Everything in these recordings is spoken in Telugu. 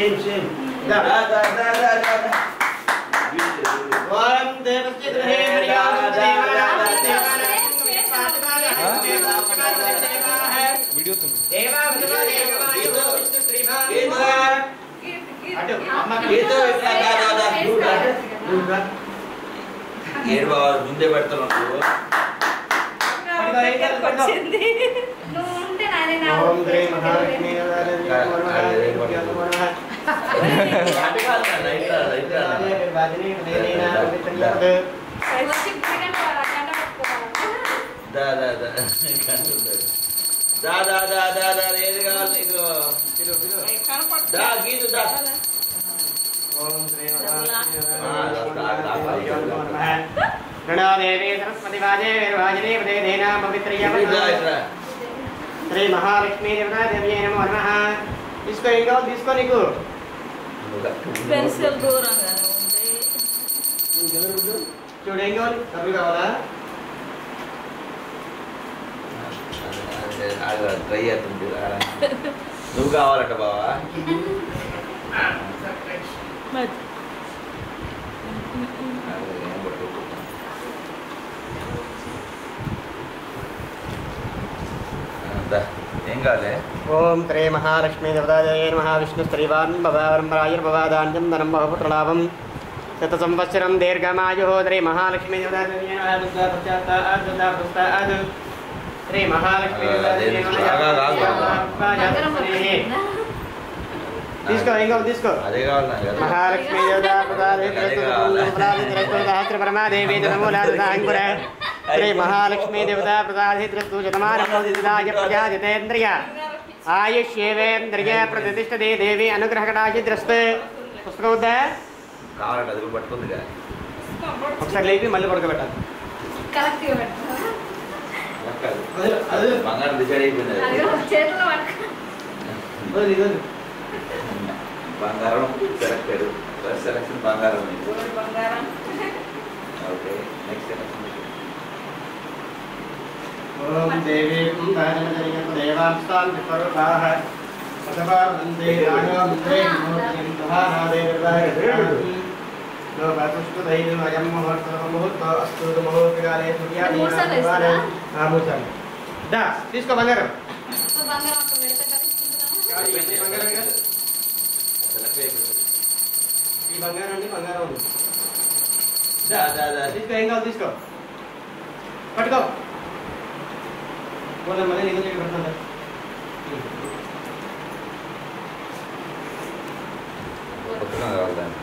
సేమ్ సేమ్ దా, దా, దా, దా, దా, దా, దా. ఓం దేవస్య గృహే మర్యాదం దేవానాం దేవానాం వీడియో ఉంది దేవా భగవా దేవమాయో విష్ణు శ్రీమా ఏదో, అటు అమ్మ ఏదో ఇట్లా దా, దా, దా. నువ్వు రా, నువ్వు రా. ఏడు బావ ముందే పెడుతున్నావు వచ్చింది నువ్వు ఉంటే నాదే నా ఓం శ్రీ మహాలక్ష్మీ దేవతాదేవి నమో నమః. అటు కాదు, లైట్ రా, లైట్ రా. వాదిని ఉదయనేన పవిత్రయాత్. వచ్చి ఇప్పుడు అక్కడ పెట్టుకోవాలి దా, దా, దా. దా, దా, దా, దా, దా. ఏది కావాలి నీకు దా గీదు దా ఓం శ్రీ ఆ, దా, దా, దా. ప్రణాదేవి సరస్వతి వాజే వీరవాజిని ఉదయనేన పవిత్రయాత్. ఇట్లా, ఇట్లా. శ్రీ మహాలక్ష్మీ దేవతాదేవి నమో నమః తీసుకో ఇంకా తీసుకో నీకు పెన్సిల్ దూరంగానే ఉంది చూడు ఏం కావాలి డబ్బులు కావాలా అది ట్రై అవుతుంది నువ్వు కావాలట బావా మరి దా, ఏం కావాలి ఓం త్రే మహాలక్ష్మీ దేవతాజయ నమః విష్ణు స్త్రీవాన్ భవారంభరాయుర్భవాదాన్యం ధనం బహుపుత్రలాభం శత సంవత్సరం దీర్ఘమాయు శ్రీ మహాలక్ష్మీ దేవతాజయ నమః బుద్ధ పశ్చాత్తాద్ బుద్ధ పుస్తాద్ శ్రీ మహాలక్ష్మీ దేవతాజయ నమః ఆగా, ఆగా, దగ్గర తీసుకో ఇంకా తీసుకో అదే కావాలి నాకు కదా. మహాలక్ష్మీ దేవతా పరమాదేవి నమూలాంకుర శ్రీ మహాలక్ష్మీ దేవతా ప్రసాదిద్రస్తు శతమానోదిదాయ ప్రజాజితేంద్రియ ఆయుష్యేవేంద్రియ ప్రతిష్టదే దేవి అనుగ్రహకటాచిద్రస్తు పుస్తకం వద్దా కావాలంటే అది కూడా పట్టుకుంది కదా ఒకసారి లేపి మళ్ళీ పడుకోబెట్టాలి కరెక్ట్ గా పెట్టు బంగారం డిసైడ్ అయిపోయింది అది అది. కూడా చేతిలో పట్టుకో బంగారం సెలెక్టెడ్ ఫస్ట్ సెలెక్షన్ బంగారం గోల్డ్ బంగారం ఓకే నెక్స్ట్ సెలెక్షన్ ఓం దేవీ దేవాంస్తాన్ విశ్వరూపాః అథవా వందే రాఘవందే మూర్తిం మహానాదేవి లో వతుష్టుదైవం అయం ముహూర్త ముహూర్త అస్తు ముహూర్తకాలే సూర్యాదీనాం మూడు సార్లు వారే- ఇస్తారా? ఆ, మూడు సార్లు. దా తీసుకో బంగారం బంగారం అక్కడ పెడితే కదా తీసుకుంటున్నాము ఈ బంగారం కదా? సెలెక్ట్ అయిపోయింది ఈ బంగారం ఉంది బంగారం ఉంది దా దా దా తీసుకో ఏం కావాలి తీసుకో పట్టుకో పోలే మళ్ళీ నిజం చెప్పి పెడతాను పుస్తకం కావాలి దానికి.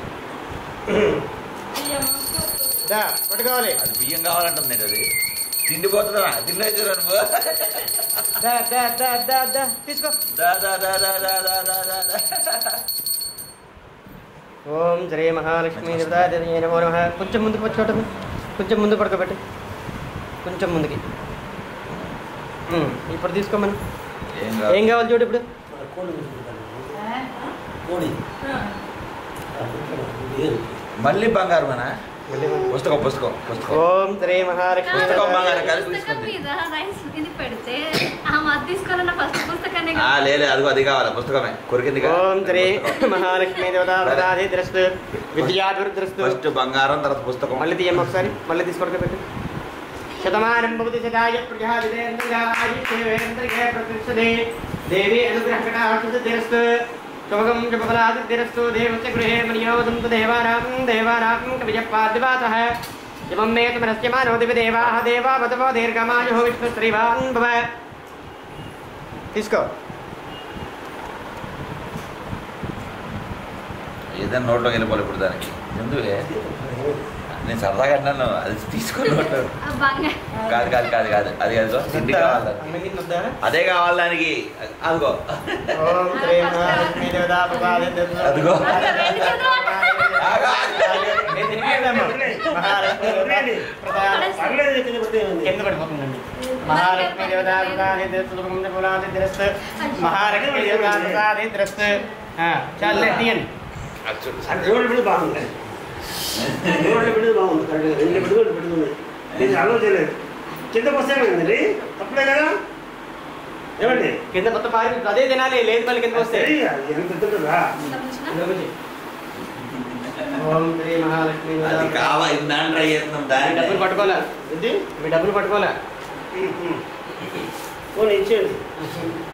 దా పట్టుకోవాలి అది బియ్యం కావాలంటుంది అది తిండిపోతున్నా తిండి నువ్వు దా దా దా దా దా తీసుకో దా దా దా దా దా దా దా దా దా ఓం శ్రీ మహాలక్ష్మీ దేవతాదేవి నమో నమః కొంచెం ముందుకు వచ్చి చూడము కొంచెం ముందు పడుకోబెట్టు కొంచెం ముందుకి ఉమ్, ఇప్పుడు తీసుకోమను ఏం ఏం కావాలి కావాలి చూడు ఇప్పుడు మళ్ళీ బంగారమేనా మళ్ళీ మనం. పుస్తకం పుస్తకం పుస్తకం ఓం శ్రీ మహాలక్ష్మీ పుస్తకం దేవతాదేవి- బంగారం కలిపి పుస్తకం తీసుకుంది మీద రైస్ ఇది పెడితే ఆ మధ్య తీసుకోవాలన్న ఫస్ట్ పుస్తకాన్ని ఆ లేదు అదిగో అది కావాలి పుస్తకమే కొరికింది ఓం శ్రీ మహాలక్ష్మీ దేవతా ప్రదాది ద్రస్తు విద్యాభివృద్ధిస్తు ఫస్ట్ బంగారం తర్వాత పుస్తకం మళ్ళీ తీయమ్మ ఒకసారి మళ్ళీ తీసుకొడక పెట్టు శతమానం భవతి శతాయ ప్రజాదిరేంద్రియాయుష్యేవేంద్రియ ప్రతిష్టదే దేవి అనుగ్రహకటాక్షుతిరస్తు శుభగం శుభఫలాదిరస్తు దేవస్య గృహే మర్యోదంతు దేవానాం దేవానాం కవిజపాదివాతః ఇమం మే తమరస్య మానో దివి దేవాః దేవా వదవో దీర్ఘమాయుః విష్ణు శ్రీవాన్ భవ తీసుకో ఏదైనా నోట్లోకి వెళ్ళిపోవాలి ఇప్పుడు దానికి ఎందుకే నేను సరదాగా అన్నాను అది తీసుకొని నోట్లో ఆ బంగారం కాదు కాదు కాదు కాదు అది అదిగో తిండి కావాలి దానికి. అన్నగిరి వద్దా? అదే కావాలి దానికి అదిగో ఓం శ్రీ మహాలక్ష్మీ దేవతా ప్రసాది అదిగో రెండు చేతులు పట్టుకో. ఆగు, ఆగు. నేను తినిపిద్దాము. మహాలక్ష్మీ దేవతా ప్రసాది కింద పడిపోతుందండి మహాలక్ష్మీ దేవతా ప్రసాది సుఖం కులాది ద్రస్తు మహాలక్ష్మీ దేవతా ప్రసాది ద్రస్తు చాలే తీయండి అది చూడు. రోడ్డు బిడ్డ బాగుంది రోడ్డు బిడ్డ బాగుంది కరెక్ట్గా రెండు బిడ్డలు పెట్టుకున్నాయి నేను అలో చేయలేదు కిందకు వస్తే కదండి తప్పలే కదా ఏమండి కింద మొత్తం పారి అదే తినాలి లేదు మళ్ళీ కింద వస్తే సరే, అది ఎంత తింటుందా సంబంధించిన ఇందులో కొంచెం. ఓం శ్రీ మహాలక్ష్మి అది కావా ఇందాన్ని ట్రై చేస్తున్నాం మీ దాన్ని డబ్బులు పట్టుకోలే ఇది మీ డబ్బులు పట్టుకోలే పోనీ ఇచ్చేయండి